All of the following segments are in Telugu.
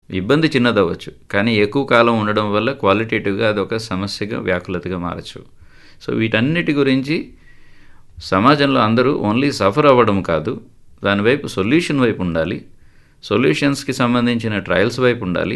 ఇబ్బంది చిన్నదవ్వచ్చు కానీ ఎక్కువ కాలం ఉండడం వల్ల క్వాలిటేటివ్గా అది ఒక సమస్యగా వ్యాకులతగా మారచ్చు సో వీటన్నిటి గురించి సమాజంలో అందరూ ఓన్లీ సఫర్ అవ్వడం కాదు దాని వైపు సొల్యూషన్ వైపు ఉండాలి సొల్యూషన్స్కి సంబంధించిన ట్రయల్స్ వైపు ఉండాలి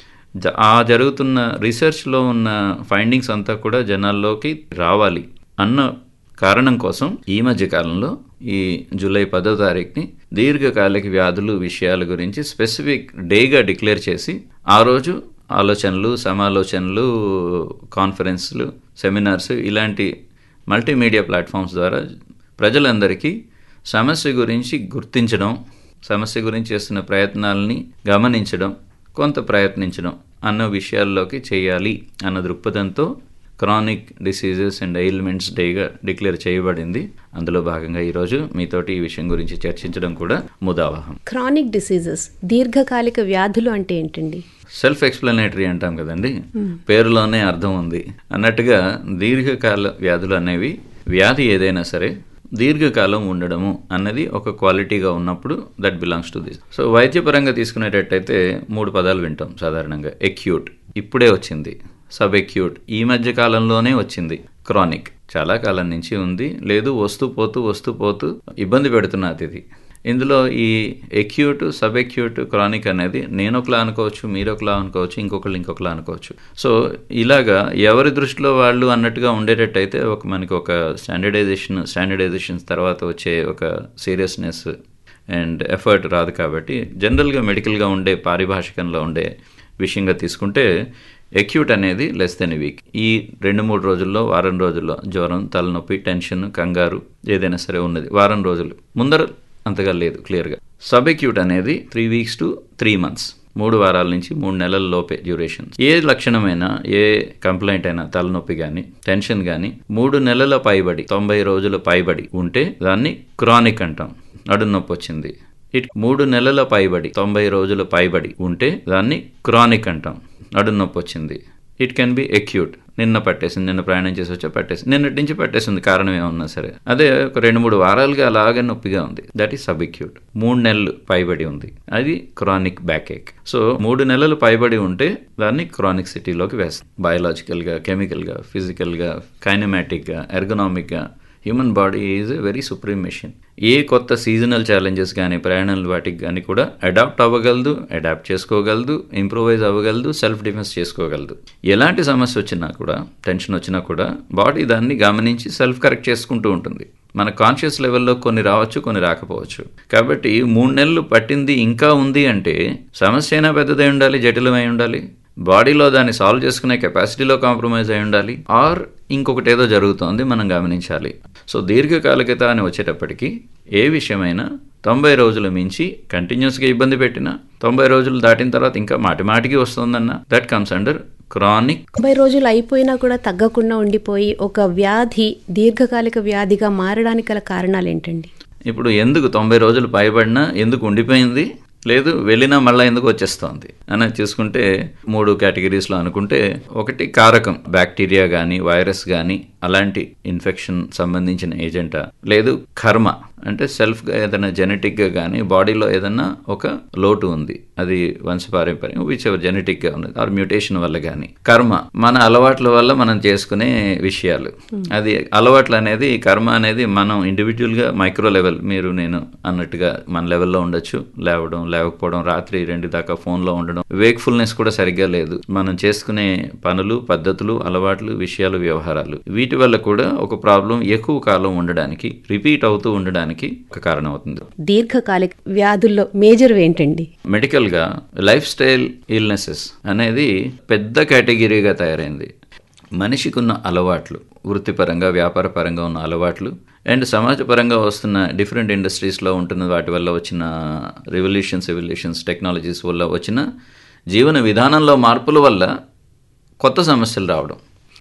జ- ఆ జరుగుతున్న రీసెర్చ్లో ఉన్న ఫైండింగ్స్ అంతా కూడా జనాల్లోకి రావాలి అన్న కారణం కోసం ఈ మధ్య కాలంలో ఈ జూలై పదో తారీఖుని దీర్ఘకాలిక వ్యాధులు విషయాల గురించి స్పెసిఫిక్ డేగా డిక్లేర్ చేసి ఆ రోజు ఆలోచనలు సమాలోచనలు కాన్ఫరెన్స్లు సెమినార్స్ ఇలాంటి మల్టీమీడియా ప్లాట్ఫామ్స్ ద్వారా ప్రజలందరికీ సమస్య గురించి గుర్తించడం సమస్య గురించి చేస్తున్న ప్రయత్నాలని గమనించడం కొంత ప్రయత్నించడం అన్న విషయాల్లోకి చేయాలి అన్న దృక్పథంతో క్రానిక్ డిసీజెస్ అండ్ ఎయిల్మెంట్స్ డేగా డిక్లేర్ చేయబడింది అందులో భాగంగా ఈరోజు మీతోటి ఈ విషయం గురించి చర్చించడం కూడా ముదావహం క్రానిక్ డిసీజెస్ దీర్ఘకాలిక వ్యాధులు అంటే ఏంటండి సెల్ఫ్ ఎక్స్ప్లెనేటరీ అంటాం కదండి పేరులోనే అర్థం ఉంది అన్నట్టుగా దీర్ఘకాల వ్యాధులు అనేవి వ్యాధి ఏదైనా సరే దీర్ఘకాలం ఉండడము అన్నది ఒక క్వాలిటీగా ఉన్నప్పుడు that belongs to this so వైద్యపరంగా తీసుకునేటట్టయితే మూడు పదాలు వింటాం సాధారణంగా ఎక్యూట్ ఇప్పుడే వచ్చింది సబ్ ఎక్యూట్ ఈ మధ్య కాలంలోనే వచ్చింది క్రానిక్ చాలా కాలం నుంచి ఉంది లేదు వస్తూ పోతూ వస్తూ పోతూ ఇబ్బంది పెడుతున్నది ఇది ఇందులో ఈ ఎక్యూట్ సబ్ ఎక్యూట్ క్రానిక్ అనేది నేను ఒకలా అనుకోవచ్చు మీరు ఒకలా అనుకోవచ్చు ఇంకొకళ్ళు ఇంకొకలా అనుకోవచ్చు సో ఇలాగా ఎవరి దృష్టిలో వాళ్ళు అన్నట్టుగా ఉండేటట్టయితే ఒక మనకి ఒక స్టాండర్డైజేషన్ స్టాండర్డైజేషన్స్ తర్వాత వచ్చే ఒక సీరియస్నెస్ అండ్ ఎఫర్ట్ రాదు కాబట్టి జనరల్గా మెడికల్గా ఉండే పారిభాషికంలో ఉండే విషయంగా తీసుకుంటే ఎక్యూట్ అనేది లెస్ దెన్ వీక్ ఈ రెండు మూడు రోజుల్లో వారం రోజుల్లో జ్వరం తలనొప్పి టెన్షన్ కంగారు ఏదైనా సరే ఉన్నది వారం రోజులు ముందర అంతగా లేదు క్లియర్గా సబ్ ఎక్యూట్ అనేది three weeks to three months మూడు వారాల నుంచి మూడు నెలల లోపే డ్యూరేషన్ ఏ లక్షణమైనా ఏ కంప్లైంట్ అయినా తలనొప్పి కానీ టెన్షన్ కానీ మూడు నెలల పైబడి తొంభై రోజుల పైబడి ఉంటే దాన్ని క్రానిక్ అంటాం నడు నొప్పి వచ్చింది ఇట్ మూడు నెలల పైబడి తొంభై రోజుల పైబడి ఉంటే దాన్ని క్రానిక్ అంటాం నడు నొప్పి వచ్చింది ఇట్ కెన్ బి ఎక్యూట్ నిన్న పట్టేసింది నిన్న ప్రయాణం చేసి వచ్చా పట్టేసింది నిన్నటి నుంచి పట్టేసింది కారణం ఏమన్నా సరే అదే ఒక రెండు మూడు వారాలుగా అలాగే నొప్పిగా ఉంది దట్ ఈస్ సబ్ ఎక్యూట్ మూడు నెలలు పైబడి ఉంది అది క్రానిక్ బ్యాక్ ఏక్ సో మూడు నెలలు పైబడి ఉంటే దాన్ని క్రానిక్ సిటీలోకి వేస్తాం బయలాజికల్గా కెమికల్గా ఫిజికల్గా కైనమాటిక్గా ఎర్గనామిక్గా human body is a very supreme machine ఏ కొత్త సీజనల్ ఛాలెంజెస్ కానీ ప్రయాణాలు వాటికి కానీ కూడా అడాప్ట్ అవ్వగలదు అడాప్ట్ చేసుకోగలదు ఇంప్రూవైజ్ అవ్వగలదు సెల్ఫ్ డిఫెన్స్ చేసుకోగలదు ఎలాంటి సమస్య వచ్చినా కూడా టెన్షన్ వచ్చినా కూడా బాడీ దాన్ని గమనించి సెల్ఫ్ కరెక్ట్ చేసుకుంటూ ఉంటుంది మన కాన్షియస్ లెవెల్లో కొన్ని రావచ్చు కొన్ని రాకపోవచ్చు కాబట్టి మూడు నెలలు పట్టింది ఇంకా ఉంది అంటే సమస్య అయినా పెద్దదై ఉండాలి జటిలమై ఉండాలి బాడీలో దాన్ని సాల్వ్ చేసుకునే కెపాసిటీలో కాంప్రమైజ్ అయి ఉండాలి ఆర్ ఇంకొకటి ఏదో జరుగుతోంది మనం గమనించాలి సో దీర్ఘకాలికత అని వచ్చేటప్పటికి ఏ విషయమైనా తొంభై రోజులు మించి కంటిన్యూస్గా ఇబ్బంది పెట్టినా తొంభై రోజులు దాటిన తర్వాత ఇంకా మాటి మాటికి వస్తుందన్న దట్ కమ్స్ అండర్ క్రానిక్ తొంభై రోజులు అయిపోయినా కూడా తగ్గకుండా ఉండిపోయి ఒక వ్యాధి దీర్ఘకాలిక వ్యాధిగా మారడానికి గల కారణాలు ఏంటండి ఇప్పుడు ఎందుకు తొంభై రోజులు పైబడినా ఎందుకు ఉండిపోయింది లేదు వెళ్ళినా మళ్ళీ ఎందుకు వచ్చేస్తోంది అని చూసుకుంటే మూడు కేటగిరీస్లో అనుకుంటే ఒకటి కారకం బ్యాక్టీరియా కానీ వైరస్ కానీ అలాంటి ఇన్ఫెక్షన్ సంబంధించిన ఏజెంటా లేదు కర్మ అంటే సెల్ఫ్గా ఏదైనా జెనెటిక్గా కానీ బాడీలో ఏదైనా ఒక లోటు ఉంది అది వంశపారంపర్యం విచ్ ఎవర్ జెనెటిక్గా ఉన్నది ఆర్ మ్యూటేషన్ వల్ల కానీ కర్మ మన అలవాట్ల వల్ల మనం చేసుకునే విషయాలు అది అలవాట్లు అనేది కర్మ అనేది మనం ఇండివిజువల్గా మైక్రో లెవెల్ మీరు నేను అన్నట్టుగా మన లెవెల్లో ఉండొచ్చు లేవడం లేకపోవడం రాత్రి రెండు దాకా ఫోన్లో ఉండడం వేక్ఫుల్నెస్ కూడా సరిగ్గా లేదు మనం చేసుకునే పనులు పద్ధతులు అలవాట్లు విషయాలు వ్యవహారాలు వీటి వల్ల కూడా ఒక ప్రాబ్లం ఎక్కువ కాలం ఉండడానికి రిపీట్ అవుతూ ఉండడానికి ఒక కారణం అవుతుంది దీర్ఘకాలిక వ్యాధుల్లో మేజర్ ఏంటండి మెడికల్గా లైఫ్ స్టైల్ ఇల్నెసెస్ అనేది పెద్ద కేటగిరీగా తయారైంది మనిషికి ఉన్న అలవాట్లు వృత్తిపరంగా వ్యాపారపరంగా ఉన్న అలవాట్లు అండ్ సమాజపరంగా వస్తున్న డిఫరెంట్ ఇండస్ట్రీస్లో ఉంటున్న వాటి వల్ల వచ్చిన రెవల్యూషన్స్ ఎవల్యూషన్స్ టెక్నాలజీస్ వల్ల వచ్చిన జీవన విధానంలో మార్పుల వల్ల కొత్త సమస్యలు రావడం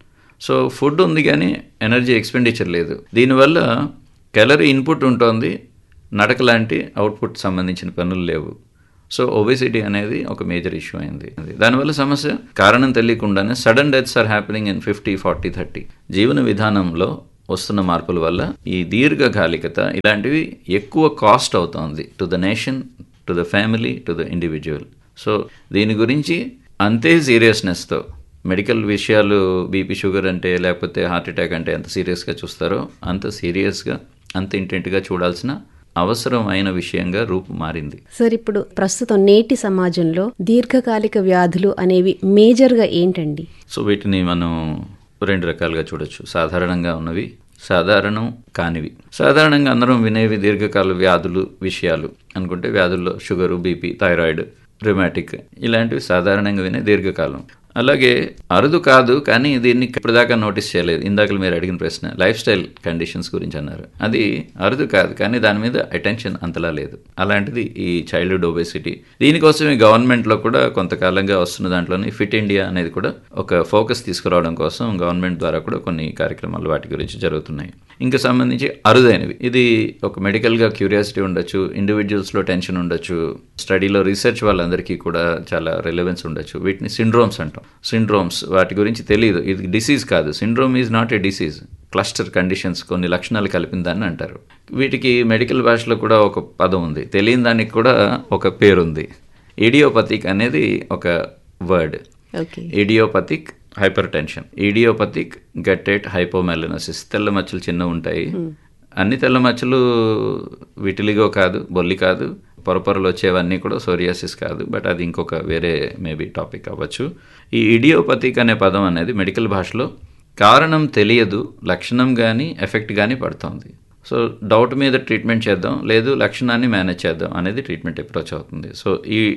సో ఫుడ్ ఉంది కానీ ఎనర్జీ ఎక్స్పెండిచర్ లేదు దీనివల్ల క్యాలరీ ఇన్పుట్ ఉంటుంది నడక లాంటి అవుట్పుట్ సంబంధించిన పనులు లేవు సో ఒబేసిటీ అనేది ఒక మేజర్ ఇష్యూ అయింది దానివల్ల సమస్య కారణం తెలియకుండానే sudden deaths are happening in fifty forty thirty జీవన విధానంలో వస్తున్న మార్పుల వల్ల ఈ దీర్ఘకాలికత ఇలాంటివి ఎక్కువ కాస్ట్ అవుతోంది to the nation to the family to the individual so దీని గురించి అంతే సీరియస్నెస్తో మెడికల్ విషయాలు బీపీ షుగర్ అంటే లేకపోతే హార్ట్ అటాక్ అంటే ఎంత సీరియస్గా చూస్తారో అంత సీరియస్గా అంత ఇంటెంట్గా చూడాల్సిన అవసరమైన విషయంగా రూపు మారింది సార్ ఇప్పుడు ప్రస్తుతం నేటి సమాజంలో దీర్ఘకాలిక వ్యాధులు అనేవి మేజర్గా ఏంటండి సో వీటిని మనం రెండు రకాలుగా చూడొచ్చు సాధారణంగా ఉన్నవి సాధారణం కానివి సాధారణంగా అందరం వినేవి దీర్ఘకాల వ్యాధులు విషయాలు అనుకుంటే వ్యాధుల్లో షుగరు బీపీ థైరాయిడ్ రిమాటిక్ ఇలాంటివి సాధారణంగా వినే దీర్ఘకాలం అలాగే అరుదు కాదు కానీ దీన్ని ఇప్పటిదాకా నోటీస్ చేయలేదు ఇందాక మీరు అడిగిన ప్రశ్న లైఫ్ స్టైల్ కండిషన్స్ గురించి అన్నారు అది అరుదు కాదు కానీ దాని మీద అటెన్షన్ అంతలా లేదు అలాంటిది ఈ చైల్డ్హుడ్ ఒబేసిటీ దీనికోసమే గవర్నమెంట్లో కూడా కొంతకాలంగా వస్తున్న దాంట్లోని ఫిట్ ఇండియా అనేది కూడా ఒక ఫోకస్ తీసుకురావడం కోసం గవర్నమెంట్ ద్వారా కూడా కొన్ని కార్యక్రమాలు వాటి గురించి జరుగుతున్నాయి ఇంకా సంబంధించి అరుదైనవి ఇది ఒక మెడికల్గా క్యూరియాసిటీ ఉండొచ్చు ఇండివిజువల్స్లో టెన్షన్ ఉండొచ్చు స్టడీలో రీసెర్చ్ వాళ్ళందరికీ కూడా చాలా రిలవెన్స్ ఉండొచ్చు వీటిని సిండ్రోమ్స్ అంటాం సిండ్రోమ్స్ వాటి గురించి తెలియదు ఇది డిసీజ్ కాదు syndrome is not a disease cluster conditions కొన్ని లక్షణాలు కలిపిన దాన్ని అంటారు వీటికి మెడికల్ భాషలో కూడా ఒక పదం ఉంది తెలియని దానికి కూడా ఒక పేరుంది ఇడియోపతిక్ అనేది ఒక word okay idiopathic hypertension idiopathic guttate hypomelanosis తెల్ల మచ్చలు చిన్న ఉంటాయి అన్ని తెల్ల మచ్చలు విటిలిగో కాదు బొల్లి కాదు పొరపొరలు వచ్చేవన్నీ కూడా సోరియాసిస్ కాదు బట్ అది ఇంకొక వేరే మేబీ టాపిక్ అవ్వచ్చు ఈ ఇడియోపతిక్ అనే పదం అనేది మెడికల్ భాషలో కారణం తెలియదు లక్షణం కానీ ఎఫెక్ట్ కానీ పడుతోంది సో డౌట్ మీద ట్రీట్మెంట్ చేద్దాం లేదు లక్షణాన్ని మేనేజ్ చేద్దాం అనేది ట్రీట్మెంట్ అప్రోచ్ అవుతుంది సో ఈ